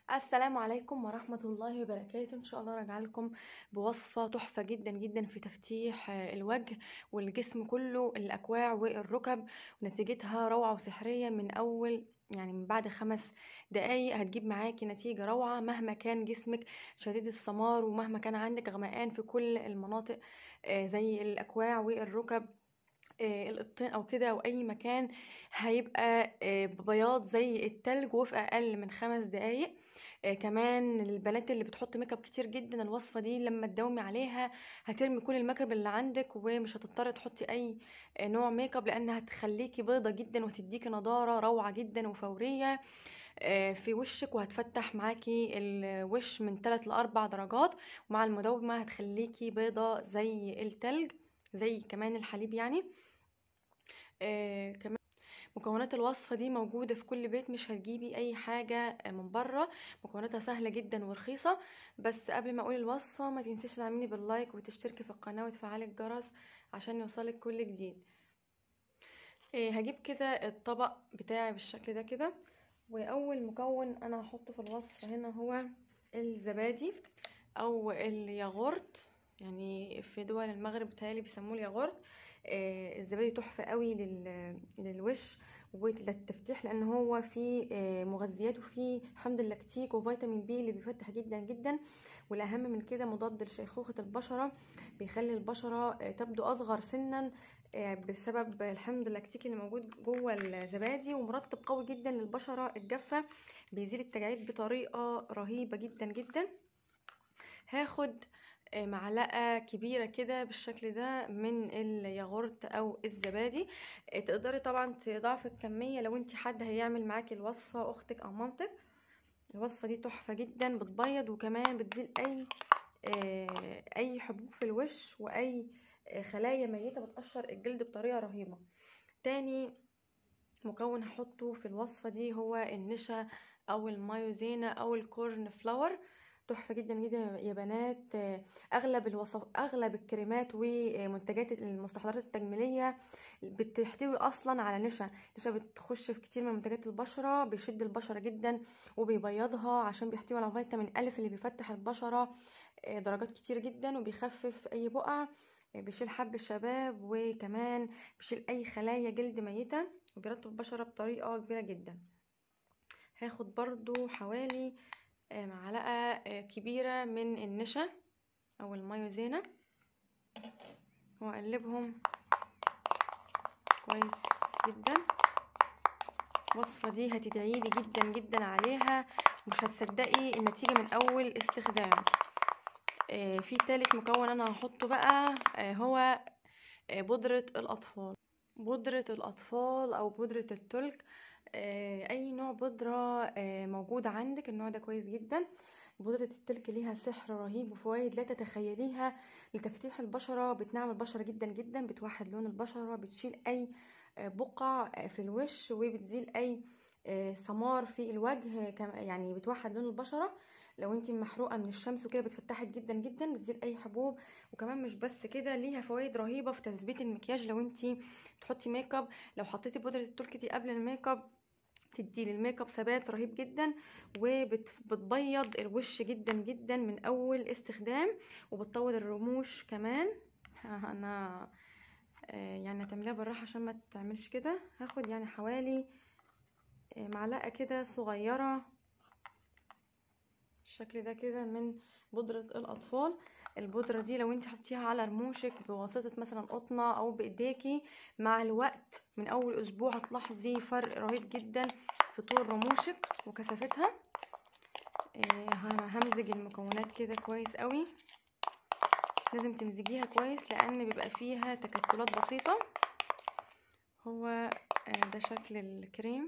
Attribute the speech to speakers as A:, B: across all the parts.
A: السلام عليكم ورحمة الله وبركاته إن شاء الله راجع لكم بوصفة تحفة جدا جدا في تفتيح آه، الوجه والجسم كله الأكواع والركب ونتيجتها روعة وسحرية من أول يعني من بعد خمس دقايق هتجيب معاكي نتيجة روعة مهما كان جسمك شديد السمار ومهما كان عندك غمقان في كل المناطق آه، زي الأكواع والركب آه، القطين او كده او اي مكان هيبقى آه، ببياض زي التلج وفي اقل من خمس دقايق آه، كمان البنات اللي بتحط ميك اب كتير جدا الوصفه دي لما تداومي عليها هترمي كل الميك اب اللي عندك ومش هتضطري تحطي اي آه، نوع ميك اب لانها هتخليكي بيضه جدا وهتديكي نضاره روعه جدا وفوريه آه، في وشك وهتفتح معاكي الوش من 3 ل 4 درجات ومع المداومه هتخليكي بيضه زي التلج زي كمان الحليب يعني آه كمان مكونات الوصفة دي موجودة في كل بيت مش هتجيبي أي حاجة من بره مكوناتها سهلة جدا ورخيصة بس قبل ما أقول الوصفة ما تنسيش تعملي باللايك وتشتركي في القناة وتفعلي الجرس عشان يوصلك كل جديد آه هجيب كده الطبق بتاعي بالشكل ده كده وأول مكون أنا هحطه في الوصفة هنا هو الزبادي أو الياغورت يعني في دول المغرب بتهيألي بيسموه الياغورت آه الزبادي تحفة قوي لل... للوش وللتفتيح لان هو فيه آه مغذيات وفيه حمض اللاكتيك وفيتامين بي اللي بيفتح جدا جدا والاهم من كده مضاد لشيخوخة البشرة بيخلي البشرة آه تبدو اصغر سنا بسبب الحمض اللاكتيكي اللي موجود جوه الزبادي ومرطب قوي جدا للبشرة الجافة بيزيل التجاعيد بطريقة رهيبة جدا جدا هاخد معلقة كبيرة كده بالشكل ده من الياغورت او الزبادي تقدري طبعا تضاعفي الكمية لو انت حد هيعمل معاكي الوصفة اختك او مامتك الوصفة دي تحفة جدا بتبيض وكمان بتزيل اي اي حبوب في الوش واي خلايا ميتة بتقشر الجلد بطريقة رهيبة تاني مكون هحطه في الوصفة دي هو النشا او المايوزينا او الكورن فلاور تحفه جدا جدا يا بنات اغلب الوصف اغلب الكريمات ومنتجات المستحضرات التجميليه بتحتوي اصلا على نشا نشا بتخش في كتير من منتجات البشره بيشد البشره جدا وبيبيضها عشان بيحتوي على فيتامين الف اللي بيفتح البشره درجات كتير جدا وبيخفف اي بقع بيشيل حب الشباب وكمان بيشيل اي خلايا جلد ميته وبيرطب البشره بطريقه كبيره جدا هاخد برضو حوالي معلقة كبيرة من النشا أو المايوزينا وأقلبهم كويس جدا الوصفة دي هتدعيلي جدا جدا عليها مش هتصدقي النتيجة من أول استخدام في تالت مكون أنا هحطه بقى هو بودرة الأطفال بودرة الأطفال أو بودرة التلك اي نوع بودرة موجود عندك النوع ده كويس جدا بودرة التلك ليها سحر رهيب وفوائد لا تتخيليها لتفتيح البشرة بتنعم البشرة جدا جدا بتوحد لون البشرة بتشيل اي بقع في الوش وبتزيل اي سمار في الوجه يعني بتوحد لون البشرة لو انت محروقه من الشمس وكده بتفتحك جدا جدا بتزيل اي حبوب وكمان مش بس كده ليها فوائد رهيبه في تثبيت المكياج لو انت تحطي ميك اب لو حطيتي بودره التلك دي قبل الميك اب تدي للميك اب ثبات رهيب جدا وبتبيض الوش جدا جدا من اول استخدام وبتطول الرموش كمان انا يعني هتعمليها بالراحه عشان ما تعملش كده هاخد يعني حوالي معلقه كده صغيره بالشكل ده كده من بودرة الأطفال البودرة دي لو انت حطيها على رموشك بواسطة مثلا قطنة أو بإيديكي مع الوقت من أول أسبوع هتلاحظي فرق رهيب جدا في طول رموشك وكثافتها همزج المكونات كده كويس قوي لازم تمزجيها كويس لأن بيبقى فيها تكتلات بسيطة هو ده شكل الكريم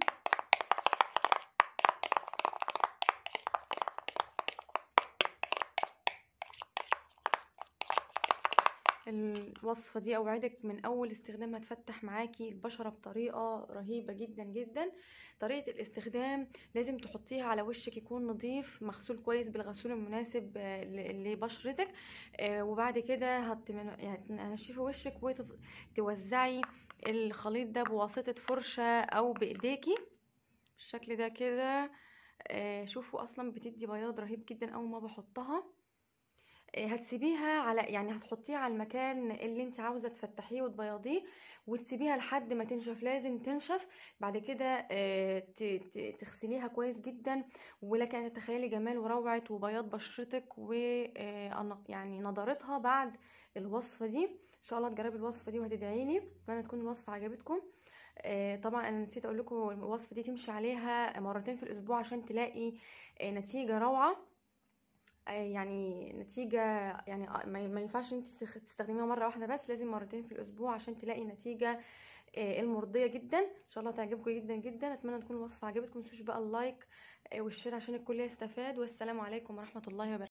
A: الوصفة دي أوعدك من أول استخدام هتفتح معاكي البشرة بطريقة رهيبة جدا جدا طريقة الاستخدام لازم تحطيها على وشك يكون نظيف مغسول كويس بالغسول المناسب لبشرتك وبعد كده هتنشفي وشك وتوزعي الخليط ده بواسطة فرشة أو بإيديكي بالشكل ده كده آه، شوفوا اصلا بتدي بياض رهيب جدا اول ما بحطها آه، هتسيبيها على يعني هتحطيها على المكان اللي انت عاوزه تفتحيه وتبيضيه وتسيبيها لحد ما تنشف لازم تنشف بعد كده آه، ت- ت- تغسليها كويس جدا ولك ان تتخيلي جمال وروعه وبياض بشرتك و آه، يعني نضارتها بعد الوصفه دي ان شاء الله تجربي الوصفه دي وهتدعي لي اتمنى تكون الوصفه عجبتكم آه، طبعا انا نسيت اقول لكم الوصفه دي تمشي عليها مرتين في الاسبوع عشان تلاقي آه، نتيجه روعه آه، يعني نتيجة يعني آه، ما ما ينفعش انت تستخ- تستخدميها مرة واحدة بس لازم مرتين في الأسبوع عشان تلاقي نتيجة آه، المرضية جدا ان شاء الله تعجبكم جدا جدا اتمنى تكون الوصفة عجبتكم متنسوش بقى اللايك آه، والشير عشان الكل يستفاد والسلام عليكم ورحمة الله وبركاته